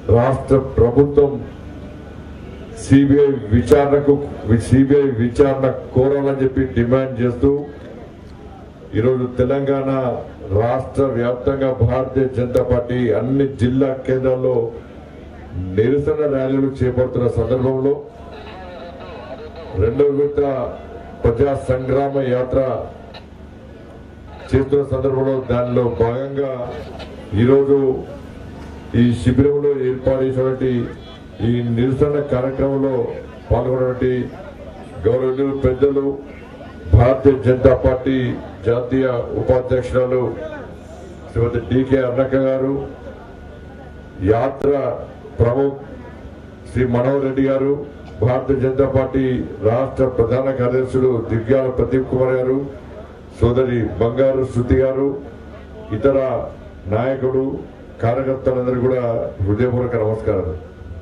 రాష్ట్ర ప్రభుత్వం సిబిఐ విచారణకు సిబిఐ విచారణ కోరాలని చెప్పి డిమాండ్ చేస్తూ ఈరోజు తెలంగాణ రాష్ట్ర వ్యాప్తంగా భారతీయ జనతా పార్టీ అన్ని జిల్లా కేంద్రాల్లో నిరసన ర్యాలీలు చేపడుతున్న సందర్భంలో రెండవ విడత ప్రజా సంగ్రామ యాత్ర చేస్తున్న సందర్భంలో దానిలో భాగంగా ఈరోజు ఈ శిబిరంలో ఏర్పాటు చేసినటువంటి ఈ నిరసన కార్యక్రమంలో పాల్గొన్నటువంటి గౌరవనీయులు పెద్దలు భారతీయ జనతా పార్టీ జాతీయ ఉపాధ్యక్షురాలు శ్రీమతి డికే అన్నక్క గారు యాత్ర ప్రముఖ్ శ్రీ మనోహర్ రెడ్డి గారు భారతీయ జనతా పార్టీ రాష్ట్ర ప్రధాన కార్యదర్శులు దివ్యాల ప్రదీప్ కుమార్ గారు సోదరి బంగారు శృతి గారు ఇతర నాయకుడు కార్యకర్తలందరూ కూడా హృదయపూర్వక నమస్కారాలు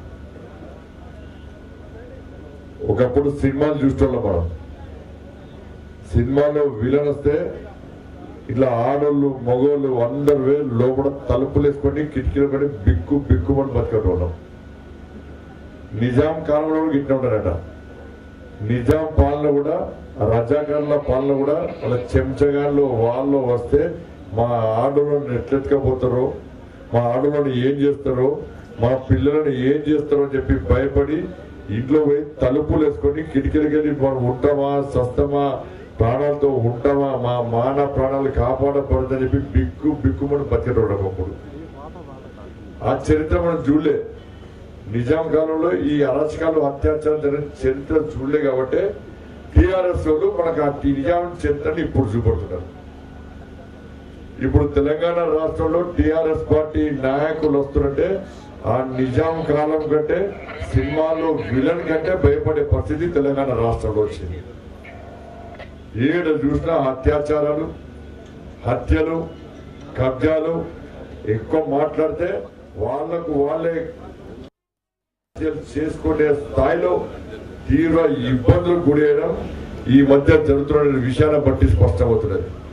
ఒకప్పుడు సినిమాలు చూస్తున్నాం మనం సినిమాలో విలన్ వస్తే ఇట్లా ఆడోళ్ళు మగోళ్ళు అందరు వేలు లోపల తలుపులు వేసుకొని కిటికీలు పెట్టి బిక్కు బిక్కుమని బతికేటోళ్ళం నిజాం కాలంలో కూడా గిట్ల ఉంటారట నిజాం పాలన కూడా రజాకారుల పాలన కూడా వాళ్ళ చెంచగాళ్ళు వాళ్ళు వస్తే మా ఆడోళ్ళని ఎట్లెత్తుకపోతారో మా ఆడోళ్ళని ఏం చేస్తారో మా పిల్లలను ఏం చేస్తారో అని చెప్పి భయపడి ఇంట్లో పోయి తలుపులు వేసుకొని కిటికీలకి వెళ్ళి మనం ఉంటామా సస్తమా ప్రాణాలతో ఉంటామా మా మాన ప్రాణాలు కాపాడబడదని చెప్పి బిక్కు బిక్కుమని బతికేటోడు ఒకప్పుడు ఆ చరిత్ర మనం చూడలే నిజాం కాలంలో ఈ అరాచకాలు అత్యాచారం జరిగిన చరిత్ర చూడలే కాబట్టి టిఆర్ఎస్ వాళ్ళు మనకు ఆ నిజాం చరిత్రని ఇప్పుడు చూపడుతున్నారు ఇప్పుడు తెలంగాణ రాష్ట్రంలో టిఆర్ఎస్ పార్టీ నాయకులు వస్తున్నట్టే ఆ నిజాం కాలం కంటే సినిమాలో విలన్ కంటే భయపడే పరిస్థితి తెలంగాణ రాష్ట్రంలో వచ్చింది ఏడ చూసినా అత్యాచారాలు హత్యలు కబ్జాలు ఎక్కువ మాట్లాడితే వాళ్లకు వాళ్ళే హత్యలు చేసుకునే స్థాయిలో తీవ్ర ఇబ్బందులు గురయ్యడం ఈ మధ్య జరుగుతున్న విషయాన్ని బట్టి స్పష్టమవుతున్నది